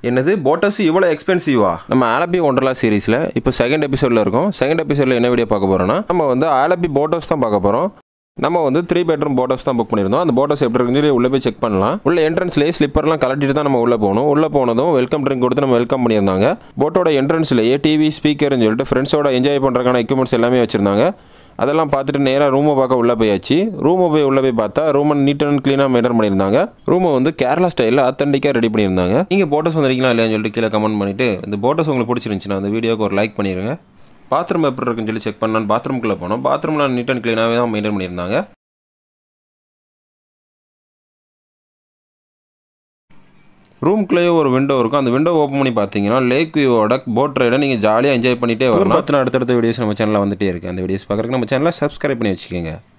என்னது போட்டஸ் இவ்வளோ எக்ஸ்பென்சிவா நம்ம ஆலப்பி ஒண்டர்லா சீரிஸில் இப்போ செகண்ட் எபிசோடில் இருக்கோம் செகண்ட் எபிசோடில் என்ன வீடியோ பார்க்க போகிறோம்னா நம்ம வந்து ஆலப்பி போட்டஸ் தான் பார்க்க போகிறோம் நம்ம வந்து த்ரீ பெட்ரூம் போட்டஸ் தான் புக் பண்ணியிருந்தோம் அந்த போட்டஸ் எப்படி இருக்குன்னு சொல்லி உள்ளே போய் செக் பண்ணலாம் உள்ள என்ட்ரன்ஸ்லேயே ஸ்லிப்பர்லாம் கலட்டிட்டு தான் நம்ம உள்ளே போகணும் உள்ளே போனதும் வெல்கம் ட்ரிங்க் கொடுத்து நம்ம வெல்கம் பண்ணியிருந்தாங்க போட்டோட என்ட்ரன்ஸ்லேயே டிவி ஸ்பீக்கர்னு சொல்லிட்டு ஃப்ரெண்ட்ஸோட என்ஜாய் பண்ணுறதுக்கான எக்யூப்மெண்ட்ஸ் எல்லாமே வச்சுருந்தாங்க அதெல்லாம் பார்த்துட்டு நேராக ரூமை பார்க்க உள்ளே போயாச்சு ரூமை போய் உள்ளே போய் பார்த்தா ரூமை நீட் அண்ட் க்ளீனாக மெயின்டைன் பண்ணியிருந்தாங்க ரூமை வந்து கேரளா ஸ்டைலில் அத்தன்டிக்காக ரெடி பண்ணியிருந்தாங்க நீங்கள் போட்டோஸ் வந்திருக்கீங்களா இல்லையான்னு சொல்லிட்டு கீழே கமெண்ட் பண்ணிவிட்டு இந்த போட்டோஸ் உங்களுக்கு பிடிச்சிருந்துச்சுன்னா அந்த வீடியோக்கு ஒரு லைக் பண்ணிடுங்க பாத்ரூம் எப்படி இருக்குன்னு சொல்லி செக் பண்ணான்னு பாத்ரூம்குள்ளே போனோம் பாத்ரூமில் நீட் அண்ட் க்ளீனாகவே தான் மெயின்டைன் பண்ணியிருந்தாங்க ரூம்குள்ளேயே ஒரு விண்டோ இருக்கும் அந்த விண்டோ ஓப்பன் பண்ணி பார்த்தீங்கன்னா லேக் வியூவோட போட் ரைடை நீங்கள் ஜாலியாக என்ஜாய் பண்ணிட்டே வரலாம் பற்றின அடுத்தடுத்த வீடியோஸ் நம்ம சேனலில் வந்துட்டே இருக்கு அந்த வீடியோஸ் பார்க்குறதுக்கு நம்ம சேனலை சப்ஸ்கிரைப் பண்ணி வச்சுக்கோங்க